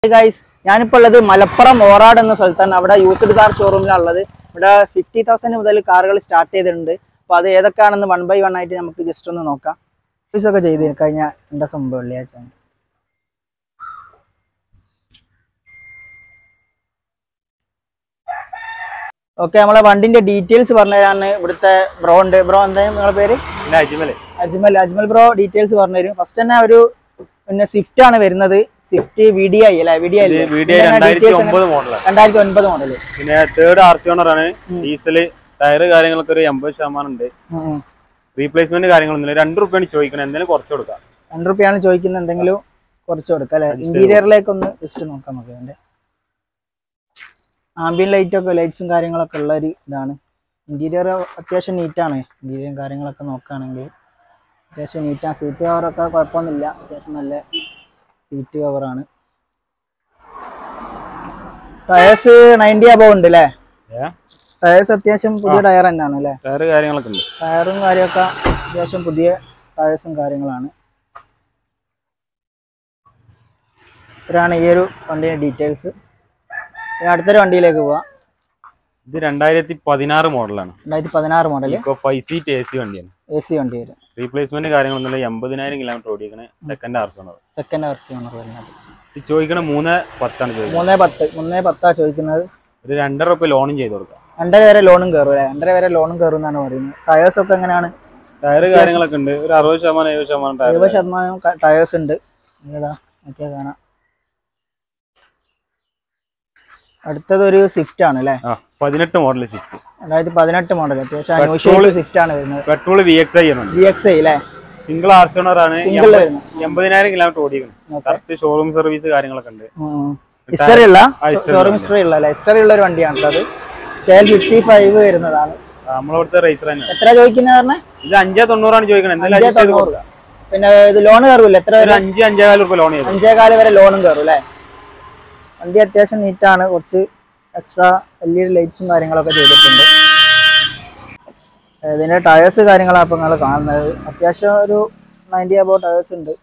Guys ഞാനിപ്പോൾ ഉള്ളത് മലപ്പുറം ഓറാട് എന്ന സ്ഥലത്താണ് അവിടെ യൂസ്ഡ് കാർ ഷോറൂമിലാണ് ഉള്ളത് ഇവിടെ ഫിഫ്റ്റി തൗസൻഡ് മുതൽ കാറുകൾ സ്റ്റാർട്ട് ചെയ്തിട്ടുണ്ട് അപ്പോൾ അത് ഏതൊക്കെയാണെന്ന് വൺ ബൈ വൺ ആയിട്ട് നമുക്ക് ജസ്റ്റ് ഒന്ന് നോക്കാം സർവീസ് ഒക്കെ ചെയ്ത് കഴിഞ്ഞ എൻ്റെ സംഭവം വെള്ളിയാഴ്ച ഓക്കെ നമ്മളെ വണ്ടിന്റെ ഡീറ്റെയിൽസ് പറഞ്ഞുതരാണ് ഇവിടുത്തെ ബ്രോ ഉണ്ട് ബ്രോ എന്താ നിങ്ങളുടെ പേര് പിന്നെ അജ്മല് അജ്മൽ അജ്മൽ ബ്രോ ഡീറ്റെയിൽസ് പറഞ്ഞുതരും ഫസ്റ്റ് തന്നെ ഒരു പിന്നെ സ്വിഫ്റ്റ് ആണ് വരുന്നത് സ്വിഫ്റ്റ് വി ഡി ഐ അല്ലേ വി ഡി ഐ വീഡിയോ രണ്ടായിരത്തി ഒമ്പത് മോഡലാണ് രണ്ടായിരത്തി ഒൻപത് മോഡല് പിന്നെ തേർഡ് ആർ സി ഓണറാണ് ഡീസല് ടയർ കാര്യങ്ങളൊക്കെ ഒരു എൺപത് ശതമാനം ഉണ്ട് റീപ്ലേസ്മെന്റ് കാര്യങ്ങളൊന്നുമില്ല രണ്ട് റുപ്യാണ് ചോദിക്കണം എന്തെങ്കിലും കുറച്ച് കൊടുക്കാം രണ്ട് റുപ്യാണ് ചോദിക്കുന്നത് എന്തെങ്കിലും കുറച്ച് കൊടുക്കാം അല്ലെ Adjust ഇന്റീരിയറിലേക്ക് ഒന്ന് ജസ്റ്റ് നോക്കാം നമുക്ക് അതിന്റെ ആംബിയൻ ലൈറ്റ് ഒക്കെ ലൈറ്റ്സും കാര്യങ്ങളൊക്കെ ഉള്ള ഒരു ഇതാണ് ഇന്റീരിയർ അത്യാവശ്യം നീറ്റാണ് ഇന്റീരിയറും കാര്യങ്ങളൊക്കെ നോക്കുകയാണെങ്കിൽ അത്യാവശ്യം നീറ്റാണ് സീറ്റ് കവറൊക്കെ കുഴപ്പമൊന്നുമില്ല അത്യാവശ്യം നല്ല സീറ്റ് കവറാണ് ടയേഴ്സ് നയൻറ്റി അബവ് ഉണ്ട് അല്ലേ ഏ ടയേഴ്സ് അത്യാവശ്യം പുതിയ ടയർ തന്നെയാണ് അല്ലേ ടയർ കാര്യങ്ങളൊക്കെ ഉണ്ട് ടയറും കാര്യമൊക്കെ അത്യാവശ്യം പുതിയ ടയേഴ്സും കാര്യങ്ങളാണ് ഇത്രയാണ് ഈ ഒരു വണ്ടിയുടെ ഡീറ്റെയിൽസ് ഇനി അടുത്തൊരു വണ്ടിയിലേക്ക് പോവാം ഇത് രണ്ടായിരത്തി പതിനാറ് മോഡലാണ് രണ്ടായിരത്തി പതിനാറ് മോഡൽ ഇപ്പൊ ഫൈവ് സീറ്റ് എ സി വണ്ടിയാണ് എ സി വണ്ടി വരും റീപ്ലേസ്മെന്റ് കാര്യങ്ങളൊന്നുമില്ല എൺപതിനായിരം കിലോമീറ്റർ ഓടിക്കണേ second R C owner second version ആണ് വരുന്നത് ഇത് ചോദിക്കണ മൂന്ന് പത്താണ് ചോദിക്കുന്നത് മൂന്നേ പത്ത് മൂന്നേ പത്താ ചോദിക്കുന്നത് ഒരു രണ്ടര റുപ്യ ലോണും ചെയ്ത് കൊടുക്കാം രണ്ടര വരെ ലോണും കയറും അല്ലേ രണ്ടര വരെ ലോണും കയറും എന്നാണ് പറയുന്നത് ടയേഴ്സ് ഒക്കെ എങ്ങനെയാണ് ടയർ കാര്യങ്ങളൊക്കെ ഉണ്ട് ഒരു അറുപത് ശതമാനം എഴുപത് ശതമാനം ടയർ എഴുപത് ശതമാനം ടയേഴ്സ് ഉണ്ട് ഏതാ നോക്കിയാൽ കാണാം അടുത്തത് ഒരു സ്വിഫ്റ്റ് ആണ് അല്ലേ ആ പതിനെട്ട് മോഡൽ സ്വിഫ്റ്റ് രണ്ടായിരത്തി പതിനെട്ട് മോഡൽ അത്യാവശ്യം അന്വേഷിച്ച സ്വിഫ്റ്റ് ആണ് വരുന്നത് പെട്രോൾ വി എക്സ് ഐ ആണ് വി എക്സ് ഐ അല്ലേ സിംഗിൾ ആർ സി ഓണർ ആണ് സിംഗിൾ വരുന്നത് എൺപതിനായിരം കിലോമീറ്റർ ഓടിക്കണം Okay. കറക്റ്റ് ഷോറൂം സർവീസ് കാര്യങ്ങളൊക്കെ ഉണ്ട് ഹിസ്റ്ററി ഉള്ള ആ, history ഷോറൂം ഹിസ്റ്ററി ഉള്ള അല്ലേ ഹിസ്റ്ററി ഉള്ള ഒരു വണ്ടിയാണ് അത് കെ എൽ ഫിഫ്റ്റി ഫൈവ് വരുന്നതാണ് നമ്മളവിടുത്തെ റേസർ തന്നെയാണ് എത്ര ചോദിക്കുന്നത് പറഞ്ഞാൽ ഇത് അഞ്ചേ തൊണ്ണൂറാണ് ചോദിക്കണം എന്തായാലും അഞ്ചേ adjust ചെയ്ത് തൊണ്ണൂറ് പിന്നെ ഇത് ലോൺ കയറൂല എത്ര ഒരു അഞ്ച് അഞ്ചേകാൽ റുപ്യ ലോൺ ചെയ്തു അഞ്ചേകാല് വരെ ലോണും കയറും അല്ലേ വണ്ടി അത്യാവശ്യം നീറ്റാണ് കുറച്ച് എക്സ്ട്രാ എൽ ഇ ഡി ലൈറ്റ്സും കാര്യങ്ങളൊക്കെ ചെയ്തിട്ടുണ്ട് ഇതിന്റെ ടയേഴ്സ് കാര്യങ്ങളാണ് ഇപ്പൊ നിങ്ങൾ കാണുന്നത് അത്യാവശ്യം ഒരു നയൻറ്റി അബോ ടയേഴ്സ് ഉണ്ട്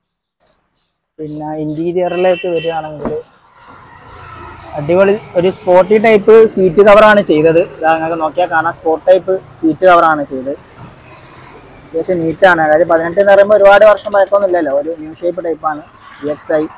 പിന്നെ ഇന്റീരിയറിലേക്ക് വരികയാണെങ്കിൽ അടിപൊളി ഒരു സ്പോർട്ടി ടൈപ്പ് സീറ്റ് കവറാണ് ചെയ്തത് ഇതാ നിങ്ങൾക്ക് നോക്കിയാൽ കാണാം സ്പോർട്ട് ടൈപ്പ് സീറ്റ് കവറാണ് ചെയ്തത് അത്യാവശ്യം നീറ്റാണ് അതായത് പതിനെട്ട് എന്ന് പറയുമ്പോൾ ഒരുപാട് വർഷം പഴക്കമൊന്നുമില്ലല്ലോ ഒരു ന്യൂ ഷേപ്പ് ടൈപ്പാണ് ഇ എക്സ് ഐ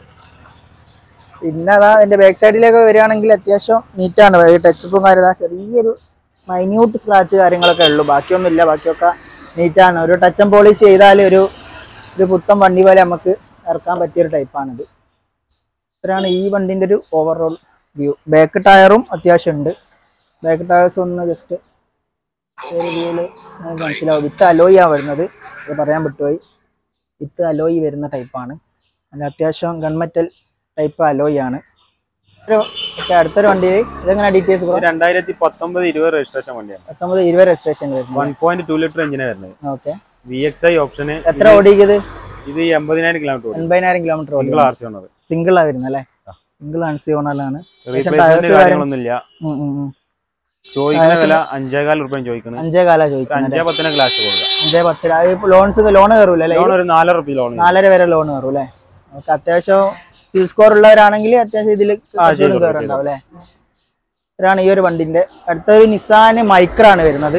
പിന്നെ അതാ അതിന്റെ ബാക്ക് സൈഡിലേക്ക് വരികയാണെങ്കിൽ അത്യാവശ്യം നീറ്റാണ് ഈ ടച്ചപ്പും കാര്യം ഇതാ ചെറിയൊരു മൈന്യൂട്ട് സ്ക്രാച്ച് കാര്യങ്ങളൊക്കെ ഉള്ളൂ ബാക്കിയൊന്നുമില്ല ബാക്കിയൊക്കെ നീറ്റാണ് ഒരു ടച്ച് പോളിഷ് ചെയ്താൽ ഒരു ഒരു പുത്തൻ വണ്ടി പോലെ നമുക്ക് ഇറക്കാൻ പറ്റിയൊരു ടൈപ്പാണിത് ഇത്രയാണ് ഈ വണ്ടിൻ്റെ ഒരു ഓവറോൾ വ്യൂ ബാക്ക് ടയറും അത്യാവശ്യം ഉണ്ട് ബാക്ക് ടയേഴ്സ് ഒന്ന് ജസ്റ്റ് ഒരു വ്യൂവിൽ മനസ്സിലാവും വിത്ത് അലോയി ആണ് വരുന്നത് ഇത് പറയാൻ പറ്റുപോയി വിത്ത് അലോയി വരുന്ന ടൈപ്പാണ് നല്ല അത്യാവശ്യം ഗൺമെറ്റൽ ടൈപ്പ് അലോയി ആണ് ഒരു ഓക്കെ അടുത്തൊരു വണ്ടിയിൽ ഇതെങ്ങനെ ഡീറ്റെയിൽസ് ഇത് രണ്ടായിരത്തി പത്തൊമ്പത് ഇരുപത് രജിസ്ട്രേഷൻ വണ്ടിയാണ് പത്തൊമ്പത് ഇരുപത് രജിസ്ട്രേഷൻ വരുന്നത് വൺ പോയിന്റ് ടു ലിറ്റർ എഞ്ചിനാണ് വരുന്നത് ഓക്കെ വി എക്സ് ഐ ഓപ്ഷന് എത്ര ഓടിയത് ഇത് എൺപതിനായിരം കിലോമീറ്റർ ഓടി എൺപതിനായിരം കിലോമീറ്റർ ഓടി single R C owner single ആ വരുന്നത് അല്ലേ സിംഗിൾ ആണ് സി ഓണറിലാണ് റീപ്ലേസ്മെന്റ് കാര്യങ്ങളൊന്നുമില്ല ഉം ഉം ഉം. ചോദിക്കുന്ന വില അഞ്ചേകാൽ റുപ്യ ചോദിക്കുന്നത് അഞ്ചേ കാലാ ചോദിക്കുന്നത് അഞ്ചേ പത്തിന് ഗ്ലാസ് കൊടുക്കാം അഞ്ചേ പത്ത് ലോൺസ് ലോൺ കയറൂല അല്ലേ ലോൺ ഒരു നാലര റുപ്യ ലോൺ നാലര വരെ ലോൺ കയറും അല്ലേ നമുക്ക് അത്യാവശ്യം സിൽ സ്കോർ ഉള്ളവരാണെങ്കിൽ അത്യാവശ്യം ഇതിൽ ചെയ്തു, കയറുണ്ടാവും അല്ലേ ഇതാണ് ഈ ഒരു വണ്ടിന്റെ അടുത്തൊരു നിസാൻ മൈക്ര ആണ് വരുന്നത്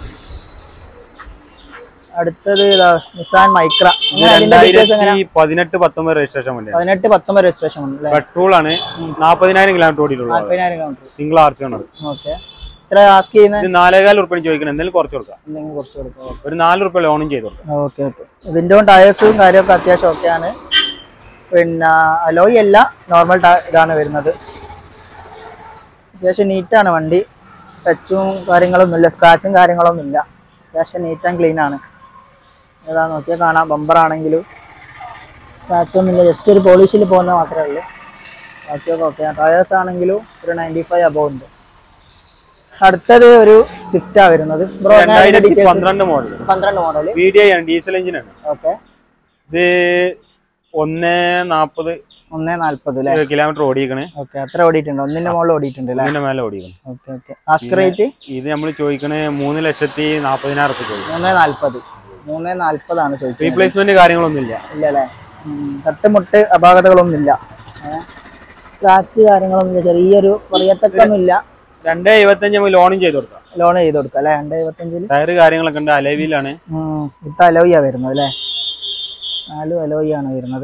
അടുത്തത് ഇതാ നിസാൻ മൈക്ര അങ്ങനെ അതിന്റെ ഡീറ്റെയിൽസ് എങ്ങനെ രണ്ടായിരത്തി പതിനെട്ട് പത്തൊമ്പത് രജിസ്ട്രേഷൻ വണ്ടിയാണ് പതിനെട്ട് പത്തൊമ്പത് രജിസ്ട്രേഷൻ ഉണ്ട് അല്ലേ പെട്രോൾ ആണ് നാൽപ്പതിനായിരം കിലോമീറ്റർ ഓടിയിട്ടുള്ളത് നാൽപ്പതിനായിരം kilometre single R C owner okay എത്ര ആസ്ക് ചെയ്യുന്നത് ഇത് നാലേകാൽ റുപ്യ ചോദിക്കണം എന്തെങ്കിലും കുറച്ച് കൊടുക്കാം എന്തെങ്കിലും കുറച്ച് കൊടുക്കാം ഒരു നാല് റുപ്യ ലോണും ചെയ്ത് കൊടുക്കാം ഓക്കെ ഓക്കെ ഇതിൻ്റെ ടയേഴ്സും കാര്യമൊക്കെ അത്യാവശ്യം ഓക്കെയാണ് പിന്നെ അലോയി അല്ല നോർമൽ ഇതാണ് വരുന്നത് അത്യാവശ്യം നീറ്റാണ് വണ്ടി ടച്ചും കാര്യങ്ങളൊന്നുമില്ല സ്ക്രാച്ചും കാര്യങ്ങളൊന്നുമില്ല അത്യാവശ്യം നീറ്റ് ആൻഡ് ക്ലീൻ ആണ് ഏതാ നോക്കിയാൽ കാണാം ബമ്പർ ആണെങ്കിലും സ്ക്രാച്ചൊന്നുമില്ല ജസ്റ്റ് ഒരു പോളിഷിൽ പോകുന്നത് മാത്രമേ ഉള്ളൂ ബാക്കിയൊക്കെ ഓക്കെ ടയേഴ്സ് ആണെങ്കിലും ഒരു നയൻറ്റി ഫൈവ് അബവ് ഉണ്ട് അടുത്തത് ഒരു സ്വിഫ്റ്റാ വരുന്നത് ബ്രോ രണ്ടായിരത്തി പന്ത്രണ്ട് മോഡൽ പന്ത്രണ്ട് മോഡൽ വി ഡി ഐ ആണ് ഡീസൽ എഞ്ചിനാണ് ഓക്കെ ഇത് ഒന്ന് നാൽപ്പത് ഒന്നേ നാല്പത് അല്ലേ കിലോമീറ്റർ ഓടിക്കണ് ഓക്കെ അത്ര ഓടിയിട്ടുണ്ട് ഒന്നിന്റെ മുകളിൽ ഓടിയിട്ടുണ്ട് അല്ലേ അതിന്റെ മേലെ ഓടിക്കണം ഓക്കെ ഓക്കെ ആസ്ക് റേറ്റ് ഇത് നമ്മൾ ചോദിക്കണേ മൂന്ന് ലക്ഷത്തി നാൽപ്പതിനായിരം റുപ്യ ചോദിക്കും മൂന്നേ നാല്പത് മൂന്നേ നാല്പതാണ് ചോദിക്കുന്നത് റീപ്ലേസ്മെന്റ് കാര്യങ്ങളൊന്നും ഇല്ല ഇല്ല അല്ലേ ഉം. തട്ടുമുട്ട് അപാകതകളൊന്നും ഇല്ല സ്ക്രാച്ച് കാര്യങ്ങളൊന്നുമില്ല ചെറിയൊരു പറയത്തക്കൊന്നുമില്ല രണ്ടേ എഴുപത്തഞ്ച് നമുക്ക് ലോണും ചെയ്ത് കൊടുക്കാം ലോൺ ചെയ്ത് കൊടുക്കാം അല്ലേ രണ്ട് എഴുപത്തഞ്ചില് ടയർ കാര്യങ്ങളൊക്കെ ഉണ്ട് അലവിയിലാണ് ഇത് അലോയിയാ വരുന്നത് അല്ലേ നാലും അലോയിയാണ് വരുന്നത്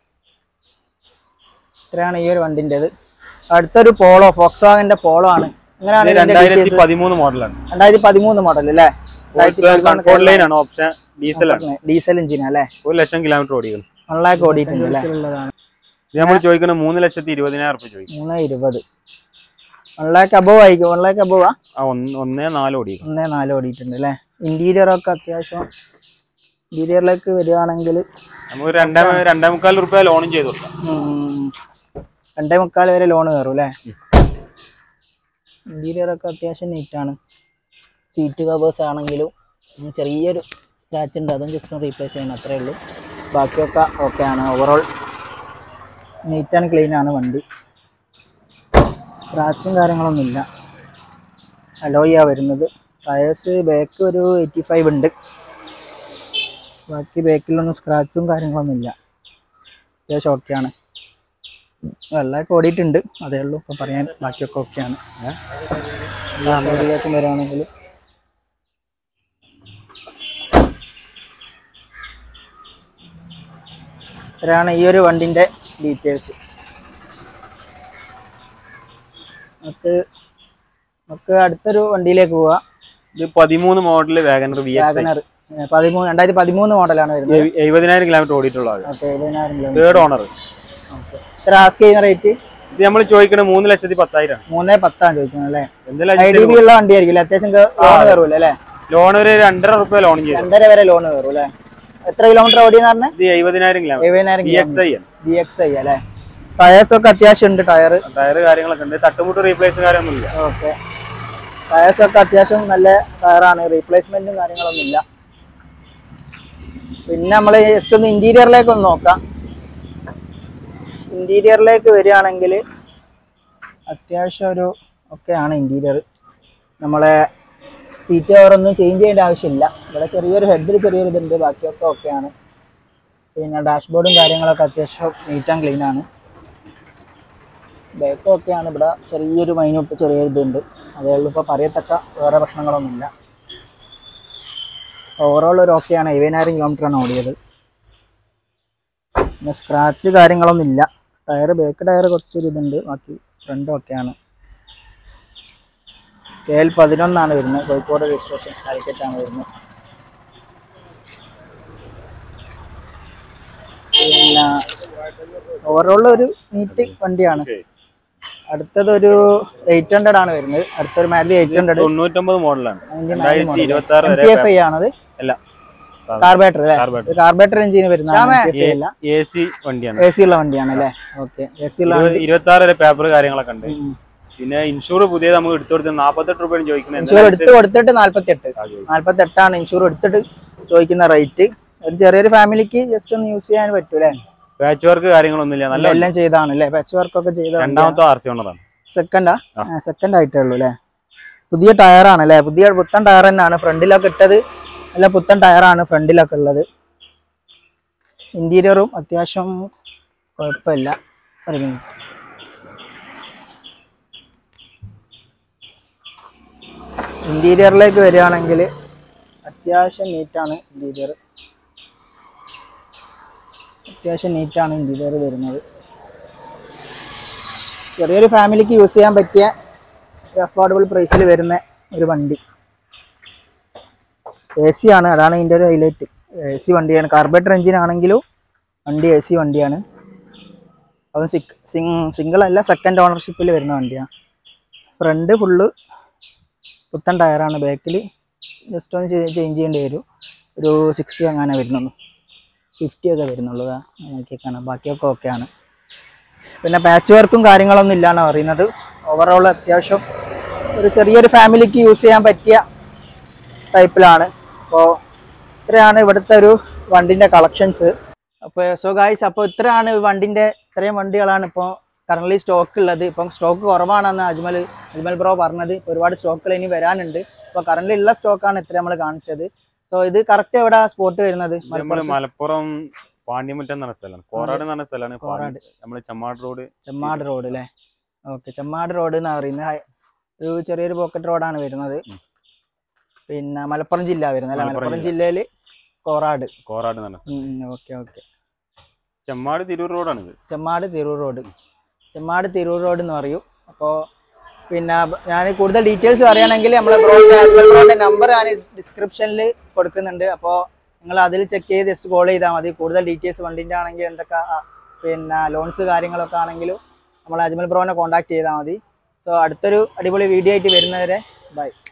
ഇത്രയാണ് ഈ ഒരു വണ്ടിൻ്റെത് അടുത്തൊരു പോളോ ഫോക്സ് വാഗന്റെ പോളോ ആണ് എങ്ങനെയാണ് ഇതിന്റെ രണ്ടായിരത്തി details? പതിമൂന്ന് മോഡലാണ് രണ്ടായിരത്തി പതിമൂന്ന് മോഡൽ അല്ലേ കംഫോർട്ട് ലൈൻ ആണ് ഓപ്ഷൻ ഡീസലാണ് ഡീസൽ എഞ്ചിൻ അല്ലേ ഒരു ലക്ഷം കിലോമീറ്റർ ഓടികൾ വൺ ലാക്ക് ഓടിയിട്ടുണ്ട് അല്ലേ ഇത് നമ്മൾ ചോദിക്കുന്നത് മൂന്ന് ലക്ഷത്തി ഇരുപതിനായിരം റുപ്യ ചോദിക്കും മൂന്ന് ഇരുപത് വൺ ലാക്ക് അബവ് ആയിരിക്കും വൺ ലാക്ക് അബവ് ആ ആ ഒന്ന് ഒന്നേ നാല് ഓടികൾ ഒന്നേ നാല് ഓടിയിട്ടുണ്ട് അല്ലേ ഇന്റീരിയർ ഒക്കെ അത്യാവശ്യം ഇന്റീരിയറിലേക്ക് വരികയാണെങ്കിൽ നമുക്ക് രണ്ടേ രണ്ടേ മുക്കാൽ റുപ്യ ലോണും ചെയ്ത് കൊടുക്കാം രണ്ടേ മുക്കാൽ വരെ ലോൺ കയറും അല്ലേ ഇന്റീരിയർ ഒക്കെ അത്യാവശ്യം നീറ്റാണ് സീറ്റ് കവേഴ്സ് ആണെങ്കിലും ഉം ചെറിയൊരു സ്ക്രാച്ച് ഉണ്ട് അതും ജസ്റ്റ് ഒന്ന് റീപ്ലേസ് ചെയ്യണം അത്രേ ഉള്ളൂ ബാക്കിയൊക്കെ ഓക്കെ ആണ് ഓവറോൾ നീറ്റ് ആൻഡ് ക്ലീൻ ആണ് വണ്ടി സ്ക്രാച്ചും കാര്യങ്ങളൊന്നുമില്ല അലോയ്യാ വരുന്നത് ടയേഴ്സ് ബാക്ക് ഒരു എയ്റ്റി ഫൈവ് ഉണ്ട് ബാക്കി ബാക്കിലൊന്നും സ്ക്രാച്ചും കാര്യങ്ങളൊന്നുമില്ല അത്യാവശ്യം ഓക്കെയാണ് വെള്ളമൊക്കെ ഓടിയിട്ടുണ്ട് അതേ ഉള്ളൂ ഇപ്പം പറയാൻ ബാക്കിയൊക്കെ ഓക്കെയാണ് ഏകദേശം വരികയാണെങ്കിൽ ഇത്രയാണ് ഈ ഒരു വണ്ടിൻ്റെ ഡീറ്റെയിൽസ് നമുക്ക് നമുക്ക് അടുത്തൊരു വണ്ടിയിലേക്ക് പോവാം ഇത് പതിമൂന്ന് model WagonR V X WagonR പതിമൂന്ന് രണ്ടായിരത്തി പതിമൂന്ന് മോഡലാണ് വരുന്നത് എഴുപതിനായിരം കിലോമീറ്റർ ഓടിയിട്ടുള്ള ആള് ഓക്കെ എഴുപതിനായിരം കിലോമീറ്റർ തേർഡ് ഓണർ ഓക്കെ ഇത്ര ആസ്ക് ചെയ്യുന്ന റേറ്റ് ഇത് നമ്മൾ ചോദിക്കുന്നത് മൂന്ന് ലക്ഷത്തി പത്തായിരം മൂന്നേ പത്താണ് ചോദിക്കുന്നത് അല്ലേ ഐ ഡി എന്തെങ്കിലും ബി ഉള്ള വണ്ടി ആയിരിക്കും അത്യാവശ്യം ലോൺ കയറൂല അല്ലേ ലോൺ ഒരു രണ്ടര റുപ്യ ലോണും ചെയ്തു രണ്ടര വരെ ലോൺ കയറും അല്ലേ എത്ര കിലോമീറ്റർ ഓടിയെന്ന് പറഞ്ഞാൽ ഇത് എഴുപതിനായിരം കിലോമീറ്റർ എഴുപതിനായിരം വി എക്സ് ഐ ആണ് ബി എക്സ് ഐ അല്ലേ ടയേഴ്സ് ഒക്കെ അത്യാവശ്യം ഉണ്ട് ടയർ ടയർ കാര്യങ്ങളൊക്കെ ഉണ്ട് തട്ടുമുട്ട് റീപ്ലേസ് കാര്യമൊന്നുമില്ല ഓക്കെ ടയേഴ്സ് ഒക്കെ അത്യാവശ്യം നല്ല ടയറാണ് റീപ്ലേസ്മെന്റും കാര്യങ്ങളൊന്നും ഇല്ല പിന്നെ നമ്മൾ ജസ്റ്റ് ഒന്ന് ഇന്റീരിയറിലേക്ക് ഒന്ന് നോക്കാം ഇന്റീരിയറിലേക്ക് വരികയാണെങ്കിൽ അത്യാവശ്യം ഒരു ഒക്കെയാണ് ഇന്റീരിയർ നമ്മളെ സീറ്റ് കവറൊന്നും ചേഞ്ച് ചെയ്യേണ്ട ആവശ്യമില്ല ഇവിടെ ചെറിയൊരു ഹെഡിൽ ചെറിയൊരു ഇതുണ്ട് ബാക്കിയൊക്കെ ഓക്കെയാണ് പിന്നെ ഡാഷ്ബോർഡും കാര്യങ്ങളൊക്കെ അത്യാവശ്യം നീറ്റ് ആൻഡ് ക്ലീൻ ആണ് ബാക്കും ഒക്കെയാണ് ഇവിടെ ചെറിയൊരു മൈന്യൂട്ട് ചെറിയൊരു ഇതുണ്ട് അതേ ഉള്ളൂ ഇപ്പോൾ പറയത്തക്ക വേറെ പ്രശ്നങ്ങളൊന്നുമില്ല ഓവറോൾ ഒരു ഓക്കെയാണ് എഴുപതിനായിരം കിലോമീറ്റർ ആണ് ഓടിയത് പിന്നെ സ്ക്രാച്ച് കാര്യങ്ങളൊന്നും ഇല്ല ടയർ ബാക്ക് ടയർ കുറച്ചൊരു ഇതുണ്ട് ബാക്കി ഫ്രണ്ട് ഒക്കെയാണ് കെ എൽ പതിനൊന്നാണ് വരുന്നത് കോഴിക്കോട് രജിസ്ട്രേഷൻ കാലിക്കറ്റ് ആണ് വരുന്നത് പിന്നെ ഓവറോൾ ഒരു നീറ്റ് വണ്ടിയാണ് അടുത്തത് ഒരു എയ്റ്റ് ഹൺഡ്രഡ് ആണ് വരുന്നത് അടുത്തൊരു മാരുതി എയ്റ്റ് ഹൺഡ്രഡ് തൊണ്ണൂറ്റൊമ്പത് മോഡലാണ് രണ്ടായിരത്തി ഇരുപത്തി ആറ് വരെ പി എഫ് ഐ ആണത് അല്ല കാർബേറ്റർ അല്ലേ Carburetor. കാർബേറ്റർ എഞ്ചിന് വരുന്ന അല്ല എ സി വണ്ടിയാണ് എ സി ഉള്ള വണ്ടിയാണ് അല്ലേ ഓക്കെ എ സി ഉള്ള വണ്ടി ഇരുപത്തി ആറ് വരെ പേപ്പർ കാര്യങ്ങളൊക്കെ ഉണ്ട് പിന്നെ ഇൻഷൂർ പുതിയത് നമുക്ക് എടുത്തു കൊടുത്ത് നാപ്പത്തെട്ട് രൂപയാണ് ചോദിക്കുന്നത് ഇൻഷൂർ എടുത്ത് കൊടുത്തിട്ട് നാല്പത്തി എട്ട് നാല്പത്തി എട്ടാണ് ഇൻഷൂർ എടുത്തിട്ട് ചോദിക്കുന്ന റേറ്റ് ഒരു ചെറിയൊരു ഫാമിലിക്ക് ജസ്റ്റ് ഒന്ന് യൂസ് ചെയ്യാൻ പറ്റൂലേ പാച്ച് വർക്ക് കാര്യങ്ങളൊന്നുമില്ല നല്ല എല്ലാം ചെയ്താണ് അല്ലേ പാച്ച് വർക്ക് ഒക്കെ ചെയ്ത രണ്ടാമത്തെ ആർ സി ഓണറാണ് സെക്കൻഡാ ആ. സെക്കൻഡ് ആയിട്ടേ ഉള്ളൂ അല്ലേ പുതിയ ടയറാണ് അല്ലേ പുതിയ പുത്തൻ ടയർ തന്നെയാണ് ഫ്രണ്ടിലൊക്കെ ഇട്ടത് നല്ല പുത്തൻ ടയറാണ് ഫ്രണ്ടിലൊക്കെ ഉള്ളത് ഇന്റീരിയറും അത്യാവശ്യം കുഴപ്പമില്ല ഒരു മിനിറ്റ് ഇന്റീരിയറിലേക്ക് വരികയാണെങ്കിൽ അത്യാവശ്യം നീറ്റാണ് ഇന്റീരിയർ അത്യാവശ്യം നീറ്റാണ് ഇന്റീരിയർ വരുന്നത് ചെറിയൊരു ഫാമിലിക്ക് യൂസ് ചെയ്യാൻ പറ്റിയ ഒരു അഫോർഡബിൾ പ്രൈസിൽ വരുന്ന ഒരു വണ്ടി എ സി ആണ് അതാണ് ഇതിൻ്റെ ഒരു ഹൈലൈറ്റ് എ സി വണ്ടിയാണ് കാർബറേറ്റർ എഞ്ചിൻ ആണെങ്കിലും വണ്ടി എ സി വണ്ടിയാണ് അതും സിക് സിംഗ് സിംഗിൾ അല്ല സെക്കൻഡ് ഓണർഷിപ്പിൽ വരുന്ന വണ്ടിയാണ് ഫ്രണ്ട് ഫുള്ള് പുത്തൻ ടയറാണ് ബാക്കിൽ ജസ്റ്റ് ഒന്ന് ചേഞ്ച് ചെയ്യേണ്ടി വരും ഒരു സിക്സ്റ്റി അങ്ങനെ വരുന്നുള്ളൂ ഫിഫ്റ്റി ഒക്കെ വരുന്നുള്ളൂ ദാ നോക്കിയേക്കാണ് ബാക്കിയൊക്കെ ഓക്കെയാണ് പിന്നെ പാച്ച് വർക്കും കാര്യങ്ങളൊന്നും ഇല്ലാന്നാണ് പറയുന്നത് ഓവറോൾ അത്യാവശ്യം ഒരു ചെറിയൊരു ഫാമിലിക്ക് യൂസ് ചെയ്യാൻ പറ്റിയ ടൈപ്പിലാണ് അപ്പോൾ ഇത്രയാണ് ഇവിടുത്തെ ഒരു വണ്ടിൻ്റെ കളക്ഷൻസ് അപ്പോൾ സോ ഗായ്സ് അപ്പോൾ ഇത്രയാണ് വണ്ടിൻ്റെ ഇത്രയും വണ്ടികളാണ് ഇപ്പോൾ കറൻ്റ് സ്റ്റോക്ക് ഉള്ളത് ഇപ്പം സ്റ്റോക്ക് കുറവാണെന്ന് അജ്മൽ അജ്മൽ ബ്രോ പറഞ്ഞത് ഇപ്പൊ ഒരുപാട് സ്റ്റോക്കുകൾ ഇനി വരാനുണ്ട് ഇപ്പോൾ കറൻ്റ് ഉള്ള സ്റ്റോക്കാണ് ഇത്ര നമ്മൾ കാണിച്ചത് സോ ഇത് കറക്റ്റ് എവിടെ സ്പോട്ട് വരുന്നത് നമ്മൾ മലപ്പുറം പാണ്ഡ്യമുറ്റം എന്ന് പറഞ്ഞ സ്ഥലമാണ് കോറാട് എന്ന് പറഞ്ഞ സ്ഥലമാണ് കോറാട്. നമ്മള് ചമ്മാട് റോഡ് ചെമ്മാട് റോഡ് അല്ലേ ഓക്കെ ചെമ്മാട് റോഡ് എന്നാ പറയുന്നത് ഹൈ- ഒരു ചെറിയൊരു പോക്കറ്റ് റോഡാണ് വരുന്നത് ഉം. പിന്നെ മലപ്പുറം ജില്ല വരുന്നത് അല്ലേ മലപ്പുറം മലപ്പുറം ജില്ലയില് കോറാട് കോറാട് എന്ന് പറഞ്ഞ സ്ഥലം ഓക്കെ ഓക്കെ ചെമ്മാട് തിരൂർ റോഡാണ് ഇത് ചെമ്മാട് തിരൂർ റോഡ് ചെമ്മാട് തിരൂർ റോഡ് എന്ന് പറയും അപ്പോൾ പിന്നെ ഞാൻ കൂടുതൽ ഡീറ്റെയിൽസ് അറിയണമെങ്കിൽ നമ്മളെ ബ്രോന്റെ ബ്രോന്റെ നമ്പർ ഞാൻ ഡിസ്ക്രിപ്ഷനിൽ കൊടുക്കുന്നുണ്ട് അപ്പോൾ നിങ്ങൾ അതിൽ ചെക്ക് ചെയ്ത് ജസ്റ്റ് കോൾ ചെയ്താൽ മതി കൂടുതൽ ഡീറ്റെയിൽസ് വണ്ടിൻ്റെ ആണെങ്കിൽ എന്തൊക്കെ ആ, പിന്നെ ലോൺസ് കാര്യങ്ങളൊക്കെ ആണെങ്കിലും നമ്മൾ അജ്മൽ ബ്രോനെ കോൺടാക്ട് ചെയ്താൽ മതി സോ അടുത്തൊരു അടിപൊളി വീഡിയോ ആയിട്ട് വരുന്നവരെ ബൈ